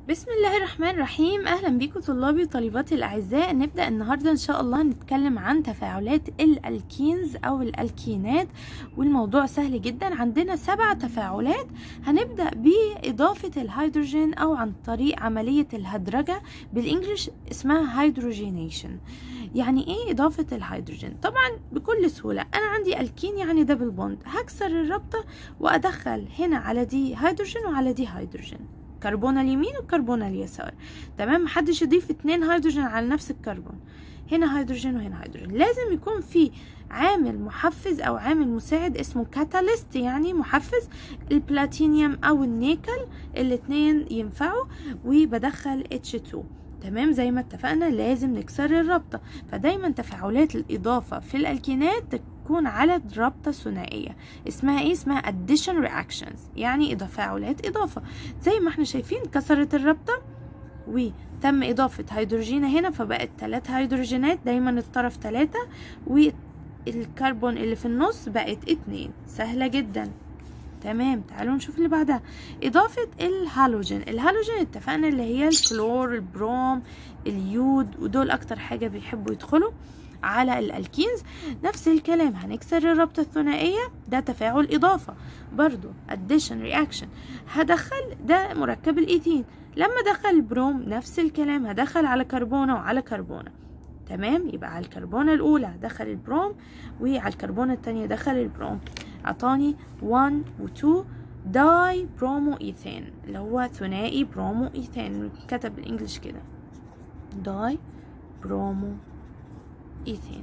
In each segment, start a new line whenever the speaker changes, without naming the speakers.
بسم الله الرحمن الرحيم اهلا بيكم طلابي وطالباتي الاعزاء نبدا النهارده ان شاء الله نتكلم عن تفاعلات الالكينز او الالكينات والموضوع سهل جدا عندنا سبع تفاعلات هنبدا باضافه الهيدروجين او عن طريق عمليه الهدرجه بالانجلش اسمها هيدروجينيشن يعني ايه اضافه الهيدروجين طبعا بكل سهوله انا عندي الكين يعني دبل بوند هكسر الرابطه وادخل هنا على دي هيدروجين وعلى دي هيدروجين كربون اليمين وكربون اليسار تمام محدش يضيف اتنين هيدروجين على نفس الكربون هنا هيدروجين وهنا هيدروجين لازم يكون في عامل محفز او عامل مساعد اسمه كاتاليست يعني محفز البلاتينيوم او النيكل الاتنين ينفعوا وبدخل H2 تمام زي ما اتفقنا لازم نكسر الرابطة فدايما تفاعلات الإضافة في الألكينات تكون على رابطة ثنائية اسمها ايه اسمها addition reactions يعني تفاعلات إضافة زي ما احنا شايفين كسرت الرابطة وتم إضافة هيدروجين هنا فبقت ثلاث هيدروجينات دايما الطرف ثلاثة والكربون اللي في النص بقت اتنين سهلة جدا تمام تعالوا نشوف اللي بعدها إضافة الهالوجين الهالوجين اتفقنا اللي هي الكلور البروم اليود ودول أكتر حاجة بيحبوا يدخلوا على الالكينز نفس الكلام هنكسر الرابطة الثنائية ده تفاعل إضافة برضو addition reaction هدخل ده مركب الإيثين لما دخل البروم نفس الكلام هدخل على كربونة وعلى كربونة تمام يبقى على الكربونة الأولى دخل البروم وعلى الكربونة التانية دخل البروم عطاني 1 و 2 داي برومو ايثين اللي هو ثنائي برومو ايثين كتب بالانجلش كده داي برومو ايثين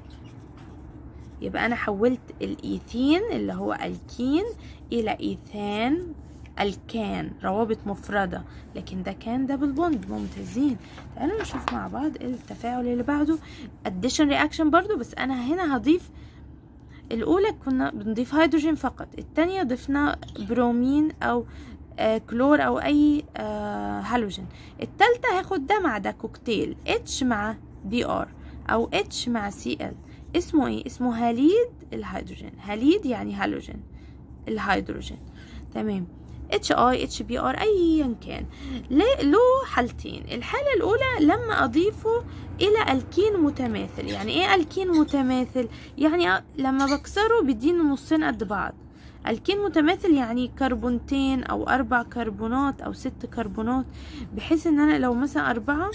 يبقى انا حولت الايثين اللي هو الكين الى ايثان الكان روابط مفردة لكن ده كان دبل بوند ممتازين تعالوا نشوف مع بعض التفاعل اللي بعده addition reaction برضو بس انا هنا هضيف الاولى كنا بنضيف هيدروجين فقط التانية ضفنا برومين او آه كلور او اي آه هالوجين التالتة هاخد ده مع ده كوكتيل اتش مع بي ار او اتش مع سي ال اسمه ايه اسمه هاليد الهيدروجين هاليد يعني هالوجين الهيدروجين تمام اتش اي اتش بي ار ايا كان له حالتين الحاله الاولى لما اضيفه الى الكين متماثل يعني ايه الكين متماثل يعني لما بكسره بيديني نصين قد بعض الكين متماثل يعني كربونتين او اربع كربونات او ست كربونات بحيث ان انا لو مثلا اربعة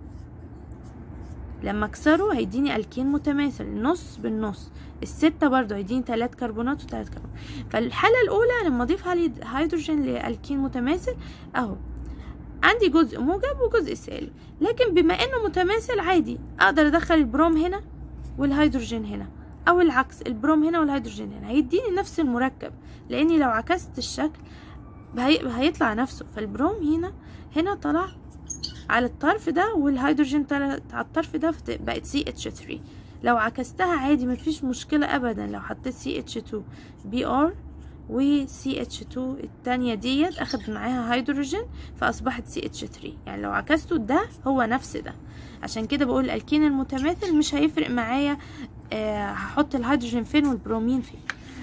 لما اكسره هيديني الكين متماثل نص بالنص الستة برضو هيديني تلات كربونات وتلات كربونات فالحالة الأولى لما أضيف هيدروجين لألكين متماثل أهو عندي جزء موجب وجزء سالب لكن بما انه متماثل عادي اقدر ادخل البروم هنا والهيدروجين هنا او العكس البروم هنا والهيدروجين هنا هيديني نفس المركب لاني لو عكست الشكل هي... هيطلع نفسه فالبروم هنا هنا طلع على الطرف ده والهيدروجين طلع على الطرف ده بقت سي اتش 3 لو عكستها عادي مفيش مشكلة ابدا لو حطيت سي اتش 2 بي ار و سي اتش 2 التانية ديت اخد معاها هيدروجين فاصبحت سي اتش 3 يعني لو عكسته ده هو نفس ده عشان كده بقول الالكين المتماثل مش هيفرق معايا آه هحط الهيدروجين فين والبرومين فين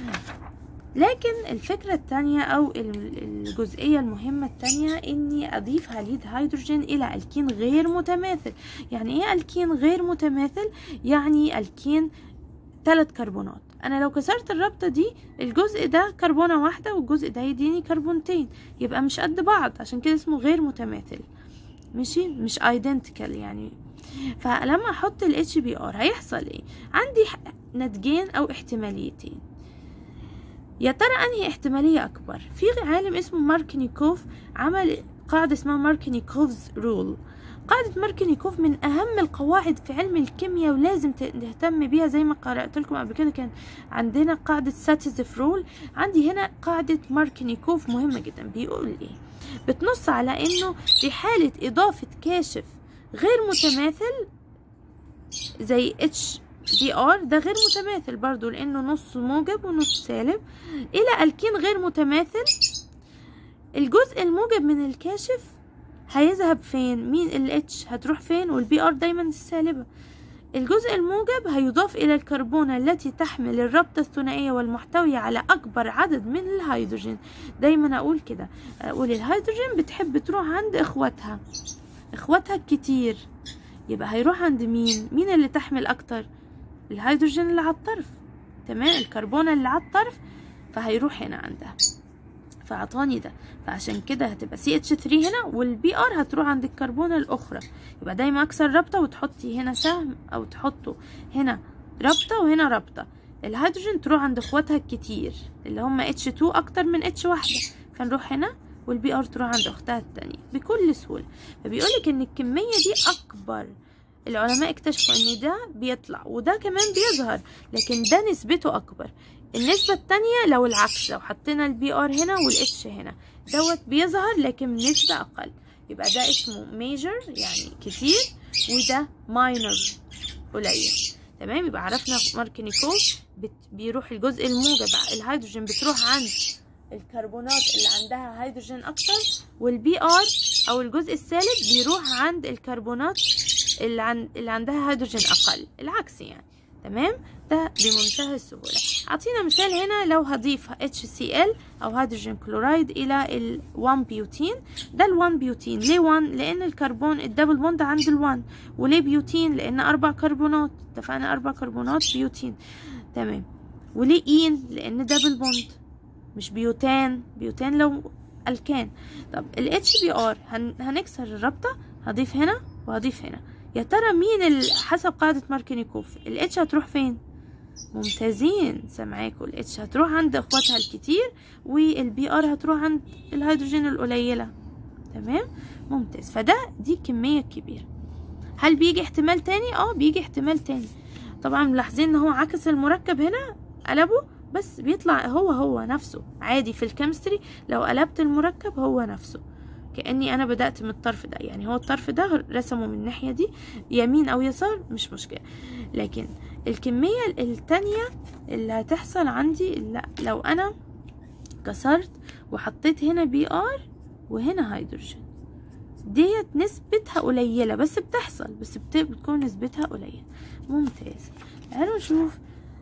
لكن الفكرة التانية أو الجزئية المهمة التانية إني أضيف هاليد هيدروجين إلى الكين غير متماثل يعني إيه الكين غير متماثل؟ يعني الكين ثلاث كربونات أنا لو كسرت الرابطة دي الجزء ده كربونة واحدة والجزء ده يديني كربونتين يبقى مش قد بعض عشان كده اسمه غير متماثل ماشي مش ايدنتيكال يعني فلما احط ال HBr هيحصل ايه عندي نتجين او احتماليتين يا ترى انهي احتمالية اكبر في عالم اسمه ماركنيكوف عمل قاعدة اسمها ماركنيكوفز رول قاعدة ماركنيكوف من أهم القواعد في علم الكيمياء ولازم تهتم بيها زي ما قرأت لكم قبل كده كان عندنا قاعدة ساتيزف رول عندي هنا قاعدة ماركنيكوف مهمة جدا بيقول ايه بتنص على انه في حالة إضافة كاشف غير متماثل زي اتش بي ار ده غير متماثل برضو لانه نص موجب ونص سالب الى الكين غير متماثل الجزء الموجب من الكاشف هيذهب فين مين ال اتش هتروح فين والبي ار دايما السالبة الجزء الموجب هيضاف إلى الكربونة التي تحمل الرابطة الثنائية والمحتوية على أكبر عدد من الهيدروجين دايما أقول كده أقول الهيدروجين بتحب تروح عند إخواتها إخواتها الكتير يبقى هيروح عند مين مين اللي تحمل أكتر الهيدروجين اللي على الطرف تمام الكربونة اللي على الطرف فهيروح هنا عندها فعطاني ده فعشان كده هتبقى سي اتش 3 هنا والبي ار هتروح عند الكربونه الاخرى يبقى دايما اكسر رابطه وتحطي هنا سهم او تحطه هنا رابطه وهنا رابطه الهيدروجين تروح عند اخواتها الكتير اللي هم اتش 2 اكتر من اتش واحده فنروح هنا والبي ار تروح عند اختها التانية بكل سهوله فبيقولك ان الكميه دي اكبر العلماء اكتشفوا ان ده بيطلع وده كمان بيظهر لكن ده نسبته اكبر النسبة التانية لو العكس لو حطينا البي ار هنا والاتش هنا دوت بيظهر لكن بنسبة أقل يبقى ده اسمه ميجر يعني كتير وده ماينر قليل تمام يبقى عرفنا ماركنيكوف بيروح الجزء الموجب الهيدروجين بتروح عند الكربونات اللي عندها هيدروجين اكتر والبي ار او الجزء الثالث بيروح عند الكربونات اللي, عن... اللي عندها هيدروجين اقل العكس يعني تمام ده بمنتهى السهولة أعطينا مثال هنا لو هضيف HCl أو هيدروجين كلورايد إلى ال 1 بيوتين ده ال 1 بيوتين ليه 1 لأن الكربون الدبل بوند عند ال 1 وليه بيوتين لأن أربع كربونات اتفقنا أربع كربونات بيوتين تمام وليه إين لأن دبل بوند مش بيوتان بيوتان لو الكان طب ال HBr هن... هنكسر الرابطة هضيف هنا وهضيف هنا يا ترى مين ال... حسب قاعدة ماركينيكوف الاتش هتروح فين ممتازين سامعاكوا الاتش هتروح عند اخواتها الكتير والبي ار هتروح عند الهيدروجين القليلة تمام ممتاز فده دي كمية كبيرة هل بيجي احتمال تاني اه بيجي احتمال تاني طبعا ملاحظين ان هو عكس المركب هنا قلبه بس بيطلع هو هو نفسه عادي في الكيمستري لو قلبت المركب هو نفسه كأني أنا بدأت من الطرف ده يعني هو الطرف ده رسمه من الناحية دي يمين أو يسار مش مشكلة لكن الكمية التانية اللي هتحصل عندي لا لو أنا كسرت وحطيت هنا بي ار وهنا هيدروجين ديت نسبتها قليلة بس بتحصل بس بتكون نسبتها قليلة ممتاز تعالوا نشوف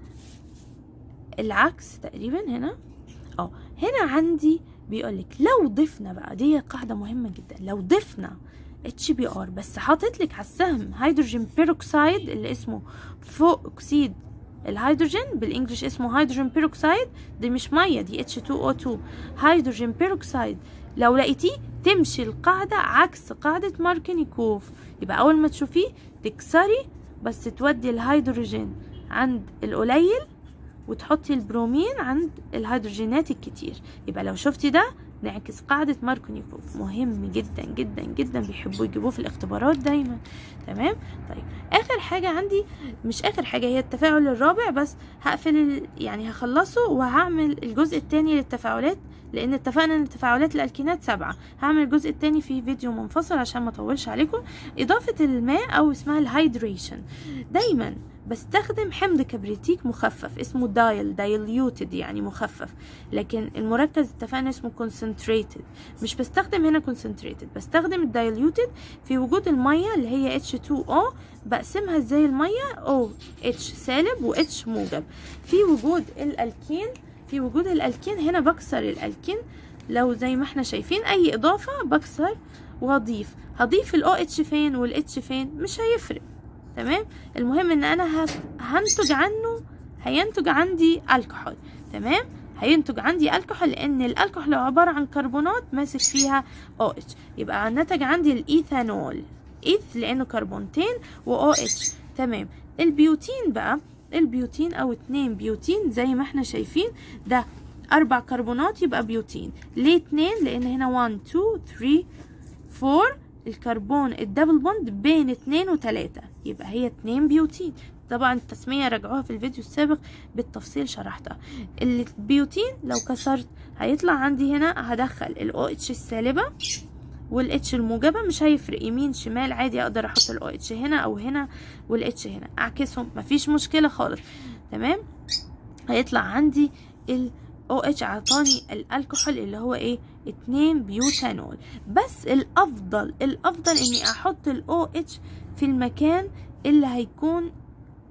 العكس تقريبا هنا اه هنا عندي بيقولك لو ضفنا بقى دي قاعدة مهمة جدا لو ضفنا اتش بي ار بس حاطط لك على السهم هيدروجين بيروكسايد اللي اسمه فوق اكسيد الهيدروجين بالانجلش اسمه هيدروجين بيروكسايد دي مش ميه دي H2O2 هيدروجين بيروكسايد لو لقيتيه تمشي القاعدة عكس قاعدة ماركنيكوف يبقى أول ما تشوفيه تكسري بس تودي الهيدروجين عند القليل وتحطي البرومين عند الهيدروجينات الكتير يبقى لو شفتي ده نعكس قاعدة ماركونيكوف مهم جدا جدا جدا بيحبوا يجيبوه في الاختبارات دايما تمام طيب اخر حاجة عندي مش اخر حاجة هي التفاعل الرابع بس هقفل يعني هخلصه وهعمل الجزء التاني للتفاعلات لان اتفقنا ان تفاعلات الالكينات سبعة هعمل الجزء التاني في فيديو منفصل عشان ما اطولش عليكم اضافة الماء او اسمها الهيدريشن دايما بستخدم حمض كبريتيك مخفف اسمه دايل دايليوتد يعني مخفف لكن المركز اتفقنا اسمه concentrated مش بستخدم هنا concentrated بستخدم الدايليوتد في وجود المية اللي هي H2O بقسمها ازاي المية O H سالب و H موجب في وجود الالكين في وجود الالكين هنا بكسر الالكين لو زي ما احنا شايفين اي اضافة بكسر واضيف هضيف ال OH فين وال H فين مش هيفرق تمام المهم ان انا هنتج عنه هينتج عندي الكحول تمام هينتج عندي الكحول لان الالكحول عباره عن كربونات ماسك فيها او اتش يبقى نتج عندي الايثانول ايث لانه كربونتين و او اتش تمام البيوتين بقى البيوتين او اتنين بيوتين زي ما احنا شايفين ده اربع كربونات يبقى بيوتين ليه اتنين لان هنا 1 2 3 4 الكربون الدبل بوند بين اتنين وتلاتة يبقى هي اتنين بيوتين طبعا التسمية راجعوها في الفيديو السابق بالتفصيل شرحتها البيوتين لو كسرت هيطلع عندي هنا هدخل ال OH السالبة والاتش الموجبة مش هيفرق يمين شمال عادي اقدر احط ال OH هنا او هنا والاتش هنا اعكسهم مفيش مشكلة خالص تمام هيطلع عندي ال OH عطاني الالكحول اللي هو ايه اتنين بيوتانول بس الافضل الافضل اني احط ال OH في المكان اللي هيكون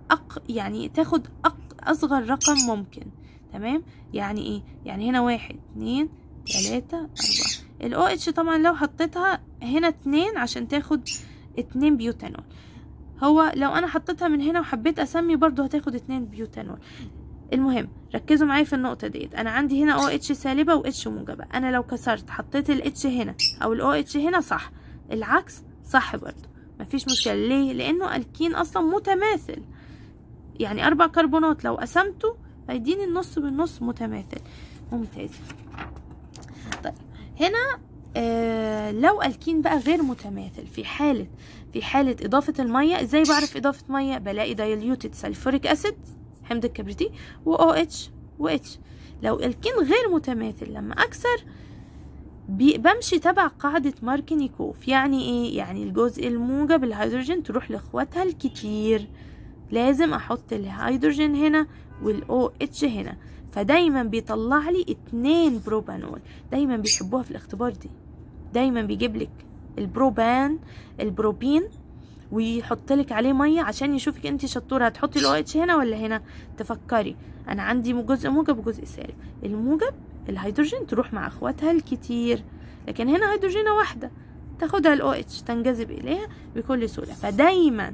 أق يعني تاخد أق اصغر رقم ممكن تمام يعني ايه يعني هنا واحد اتنين تلاتة اربعة الاو اتش طبعا لو حطيتها هنا اتنين عشان تاخد اتنين بيوتانول هو لو انا حطيتها من هنا وحبيت اسمي برضو هتاخد اتنين بيوتانول المهم ركزوا معايا في النقطه ديت انا عندي هنا او اتش سالبه و اتش موجبه انا لو كسرت حطيت الاتش هنا او الاو اتش هنا صح العكس صح برضو مفيش مشكله ليه لانه الكين اصلا متماثل يعني اربع كربونات لو قسمته هيديني النص بالنص متماثل ممتاز طيب هنا آه لو الكين بقى غير متماثل في حالة في حالة إضافة المية إزاي بعرف إضافة مية بلاقي دايليوتد سلفوريك أسيد حمض الكبريتي و OH و H لو الكين غير متماثل لما أكسر بي- بمشي تبع قاعدة ماركنيكوف يعني إيه؟ يعني الجزء الموجب الهيدروجين تروح لإخواتها الكتير لازم أحط الهيدروجين هنا والأو اتش هنا فدايما بيطلع لي اتنين بروبانول دايما بيحبوها في الاختبار دي دايما بيجيب لك البروبان البروبين ويحط لك عليه ميه عشان يشوفك انت شطوره هتحطي الاو اتش هنا ولا هنا تفكري انا عندي جزء موجب وجزء سالب الموجب الهيدروجين تروح مع اخواتها الكتير لكن هنا هيدروجينه واحده تاخدها الاو اتش تنجذب اليها بكل سهوله فدايما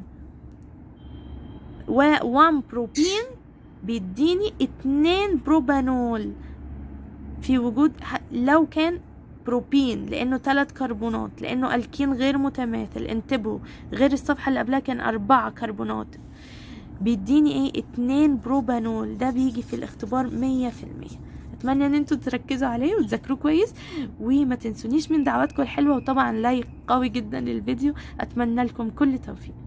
و 1 بروبين بيديني اتنين بروبانول في وجود ح- لو كان بروبين لانه ثلاث كربونات لانه الكين غير متماثل انتبهوا غير الصفحه اللي قبلها كان اربعة كربونات بيديني ايه اتنين بروبانول ده بيجي في الاختبار مية في المية اتمنى ان انتوا تركزوا عليه وتذاكروه كويس وما تنسونيش من دعواتكم الحلوه وطبعا لايك قوي جدا للفيديو اتمنى لكم كل توفيق